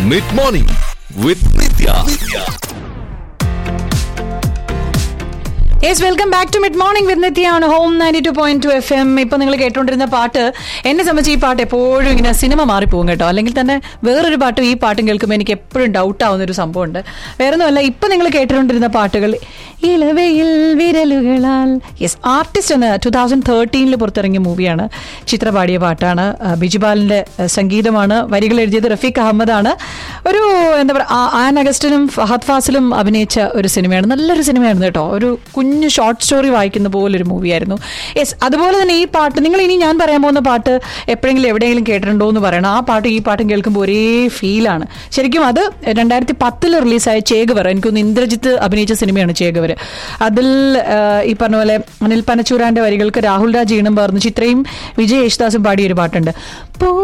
mid morning with Nithya yes welcome back to mid morning with നിത്യാണ് home ninety two point two F M ഇപ്പൊ നിങ്ങൾ കേട്ടോണ്ടിരുന്ന പാട്ട് എന്നെ സംബന്ധിച്ച് ഈ പാട്ട് എപ്പോഴും ഇങ്ങനെ സിനിമ മാറിപ്പോകും കേട്ടോ അല്ലെങ്കിൽ തന്നെ വേറൊരു പാട്ടും ഈ പാട്ടും കേൾക്കുമ്പോൾ എനിക്ക് എപ്പോഴും ഡൗട്ട് ആവുന്ന ഒരു സംഭവമുണ്ട് വേറെ ഒന്നുമല്ല ഇപ്പൊ നിങ്ങൾ കേട്ടുകൊണ്ടിരുന്ന പാട്ടുകൾ ഇളവയിൽ വിരലുകളാൽ യെസ് ആർട്ടിസ്റ്റ് എന്ന ടു തൗസൻഡ് തേർട്ടീനിൽ പുറത്തിറങ്ങിയ മൂവിയാണ് ചിത്ര പാടിയ പാട്ടാണ് ആ, ബിജുപാലിന്റെ ആ, സംഗീതമാണ് വരികൾ എഴുതിയത് റഫീഖ് അഹമ്മദാണ് ഒരു എന്താ പറയുക ആൻ അഗസ്റ്റിനും ഫഹദ് ഫാസിലും അഭിനയിച്ച ഒരു സിനിമയാണ് നല്ലൊരു സിനിമയായിരുന്നു കേട്ടോ ഒരു കുഞ്ഞു ഷോർട്ട് സ്റ്റോറി വായിക്കുന്ന പോലൊരു മൂവിയായിരുന്നു യെസ് അതുപോലെ തന്നെ ഈ പാട്ട് നിങ്ങൾ ഇനി ഞാൻ പറയാൻ പോകുന്ന പാട്ട് എപ്പോഴെങ്കിലും എവിടെയെങ്കിലും കേട്ടിട്ടുണ്ടോ എന്ന് പറയണം ആ പാട്ട് ഈ പാട്ടും കേൾക്കുമ്പോൾ ഒരേ ഫീലാണ് ശരിക്കും അത് രണ്ടായിരത്തി പത്തിൽ റിലീസായ ചേകവർ എനിക്കൊന്ന് ഇന്ദ്രജിത്ത് അഭിനയിച്ച സിനിമയാണ് ചേകവർ അതിൽ ആ, ഈ പറഞ്ഞ പോലെ അനിൽ പനച്ചൂരാന്റെ വരികൾക്ക് രാഹുൽ രാജ് ഈണം പകർന്നു ചിത്രയും വിജയ് യേശുദാസും പാടിയ ഒരു പാട്ടുണ്ട് പോ